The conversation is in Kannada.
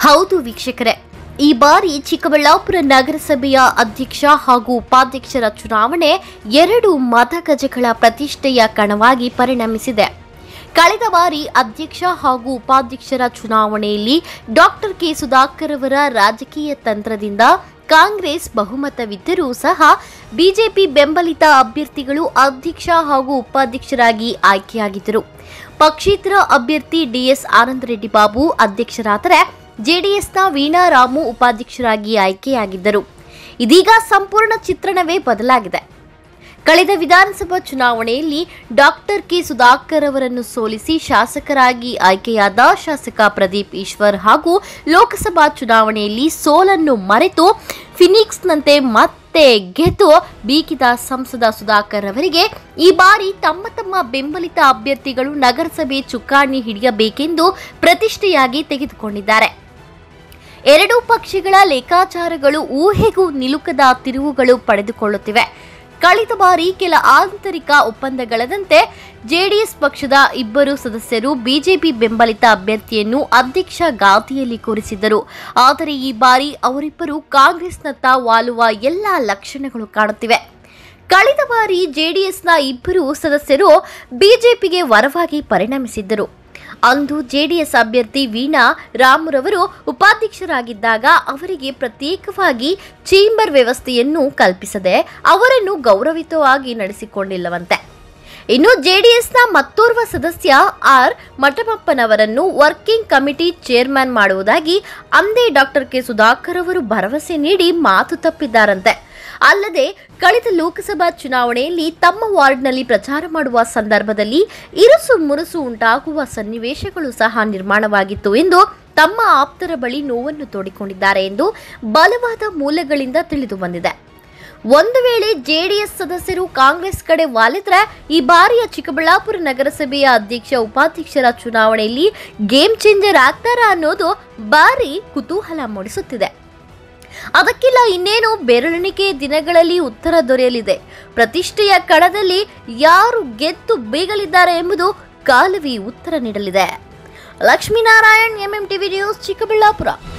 ಹೌದು ವೀಕ್ಷಕರೇ ಈ ಬಾರಿ ಚಿಕ್ಕಬಳ್ಳಾಪುರ ನಗರಸಭೆಯ ಅಧ್ಯಕ್ಷ ಹಾಗೂ ಉಪಾಧ್ಯಕ್ಷರ ಚುನಾವಣೆ ಎರಡು ಮತಗಜಗಳ ಪ್ರತಿಷ್ಠೆಯ ಕಣವಾಗಿ ಪರಿಣಮಿಸಿದೆ ಕಳೆದ ಬಾರಿ ಅಧ್ಯಕ್ಷ ಹಾಗೂ ಉಪಾಧ್ಯಕ್ಷರ ಚುನಾವಣೆಯಲ್ಲಿ ಡಾಕ್ಟರ್ ಕೆ ಸುಧಾಕರ್ ಅವರ ರಾಜಕೀಯ ತಂತ್ರದಿಂದ ಕಾಂಗ್ರೆಸ್ ಬಹುಮತವಿದ್ದರೂ ಸಹ ಬಿಜೆಪಿ ಬೆಂಬಲಿತ ಅಭ್ಯರ್ಥಿಗಳು ಅಧ್ಯಕ್ಷ ಹಾಗೂ ಉಪಾಧ್ಯಕ್ಷರಾಗಿ ಆಯ್ಕೆಯಾಗಿದ್ದರು ಪಕ್ಷೇತರ ಅಭ್ಯರ್ಥಿ ಡಿಎಸ್ ಆನಂದ್ ರೆಡ್ಡಿ ಬಾಬು ಅಧ್ಯಕ್ಷರಾದರೆ ಜೆಡಿಎಸ್ನ ವೀಣಾ ರಾಮು ಉಪಾಧ್ಯಕ್ಷರಾಗಿ ಆಯ್ಕೆಯಾಗಿದ್ದರು ಇದೀಗ ಸಂಪೂರ್ಣ ಚಿತ್ರಣವೇ ಬದಲಾಗಿದೆ ಕಳೆದ ವಿಧಾನಸಭಾ ಚುನಾವಣೆಯಲ್ಲಿ ಡಾಕ್ಟರ್ ಕೆ ಸುಧಾಕರ್ ಅವರನ್ನು ಸೋಲಿಸಿ ಶಾಸಕರಾಗಿ ಆಯ್ಕೆಯಾದ ಶಾಸಕ ಪ್ರದೀಪ್ ಈಶ್ವರ್ ಹಾಗೂ ಲೋಕಸಭಾ ಚುನಾವಣೆಯಲ್ಲಿ ಸೋಲನ್ನು ಮರೆತು ಫಿನಿಕ್ಸ್ನಂತೆ ಮತ್ತೆ ಗೆದ್ದು ಬೀಗಿದ ಸಂಸದ ಸುಧಾಕರ್ ಅವರಿಗೆ ಈ ಬಾರಿ ತಮ್ಮ ತಮ್ಮ ಬೆಂಬಲಿತ ಅಭ್ಯರ್ಥಿಗಳು ನಗರಸಭೆ ಚುಕ್ಕಾಣಿ ಹಿಡಿಯಬೇಕೆಂದು ಪ್ರತಿಷ್ಠೆಯಾಗಿ ತೆಗೆದುಕೊಂಡಿದ್ದಾರೆ ಎರಡೂ ಪಕ್ಷಗಳ ಲೆಕ್ಕಾಚಾರಗಳು ಊಹೆಗೂ ನಿಲುಕದ ತಿರುವುಗಳು ಪಡೆದುಕೊಳ್ಳುತ್ತಿವೆ ಕಳೆದ ಬಾರಿ ಕೆಲ ಆಂತರಿಕ ಒಪ್ಪಂದಗಳದಂತೆ ಜೆಡಿಎಸ್ ಪಕ್ಷದ ಇಬ್ಬರು ಸದಸ್ಯರು ಬಿಜೆಪಿ ಬೆಂಬಲಿತ ಅಭ್ಯರ್ಥಿಯನ್ನು ಅಧ್ಯಕ್ಷ ಗಾದಿಯಲ್ಲಿ ಕೂರಿಸಿದ್ದರು ಆದರೆ ಈ ಬಾರಿ ಅವರಿಬ್ಬರು ಕಾಂಗ್ರೆಸ್ನತ್ತ ವಾಲುವ ಎಲ್ಲ ಲಕ್ಷಣಗಳು ಕಾಣುತ್ತಿವೆ ಕಳೆದ ಬಾರಿ ಜೆಡಿಎಸ್ನ ಇಬ್ಬರು ಸದಸ್ಯರು ಬಿಜೆಪಿಗೆ ವರವಾಗಿ ಪರಿಣಮಿಸಿದ್ದರು ಅಂದು ಜೆಡಿಎಸ್ ಅಭ್ಯರ್ಥಿ ವೀಣಾ ರಾಮುರವರು ಉಪಾಧ್ಯಕ್ಷರಾಗಿದ್ದಾಗ ಅವರಿಗೆ ಪ್ರತ್ಯೇಕವಾಗಿ ಚೇಂಬರ್ ವ್ಯವಸ್ಥೆಯನ್ನು ಕಲ್ಪಿಸದೆ ಅವರನ್ನು ಗೌರವಿತವಾಗಿ ನಡೆಸಿಕೊಂಡಿಲ್ಲವಂತೆ ಇನ್ನು ಜೆಡಿಎಸ್ನ ಮತ್ತೋರ್ವ ಸದಸ್ಯ ಆರ್ ಮಠಮಪ್ಪನವರನ್ನು ವರ್ಕಿಂಗ್ ಕಮಿಟಿ ಚೇರ್ಮನ್ ಮಾಡುವುದಾಗಿ ಅಂದೇ ಡಾಕ್ಟರ್ ಕೆ ಸುಧಾಕರ್ ಅವರು ಭರವಸೆ ನೀಡಿ ಮಾತು ತಪ್ಪಿದ್ದಾರಂತೆ ಅಲ್ಲದೆ ಕಳೆದ ಲೋಕಸಭಾ ಚುನಾವಣೆಯಲ್ಲಿ ತಮ್ಮ ವಾರ್ಡ್ನಲ್ಲಿ ಪ್ರಚಾರ ಮಾಡುವ ಸಂದರ್ಭದಲ್ಲಿ ಇರುಸು ಮುರುಸು ಉಂಟಾಗುವ ಸನ್ನಿವೇಶಗಳು ಸಹ ನಿರ್ಮಾಣವಾಗಿತ್ತು ಎಂದು ತಮ್ಮ ಆಪ್ತರ ಬಳಿ ನೋವನ್ನು ತೋಡಿಕೊಂಡಿದ್ದಾರೆ ಎಂದು ಬಲವಾದ ಮೂಲಗಳಿಂದ ತಿಳಿದು ಬಂದಿದೆ ಒಂದು ವೇಳೆ ಜೆಡಿಎಸ್ ಸದಸ್ಯರು ಕಾಂಗ್ರೆಸ್ ಕಡೆ ವಾಲಿದ್ರೆ ಈ ಬಾರಿಯ ಚಿಕ್ಕಬಳ್ಳಾಪುರ ನಗರಸಭೆಯ ಅಧ್ಯಕ್ಷ ಉಪಾಧ್ಯಕ್ಷರ ಚುನಾವಣೆಯಲ್ಲಿ ಗೇಮ್ ಚೇಂಜರ್ ಆಗ್ತಾರಾ ಅನ್ನೋದು ಭಾರಿ ಕುತೂಹಲ ಮೂಡಿಸುತ್ತಿದೆ ಅದಕ್ಕೆಲ್ಲ ಇನ್ನೇನು ಬೆರಳೆಣಿಕೆ ದಿನಗಳಲ್ಲಿ ಉತ್ತರ ದೊರೆಯಲಿದೆ ಪ್ರತಿಷ್ಠೆಯ ಕಣದಲ್ಲಿ ಯಾರು ಗೆದ್ದು ಬೇಗಲಿದ್ದಾರೆ ಎಂಬುದು ಕಾಲುವಿ ಉತ್ತರ ನೀಡಲಿದೆ Lakshminarayan MM TV news Chikkaballapur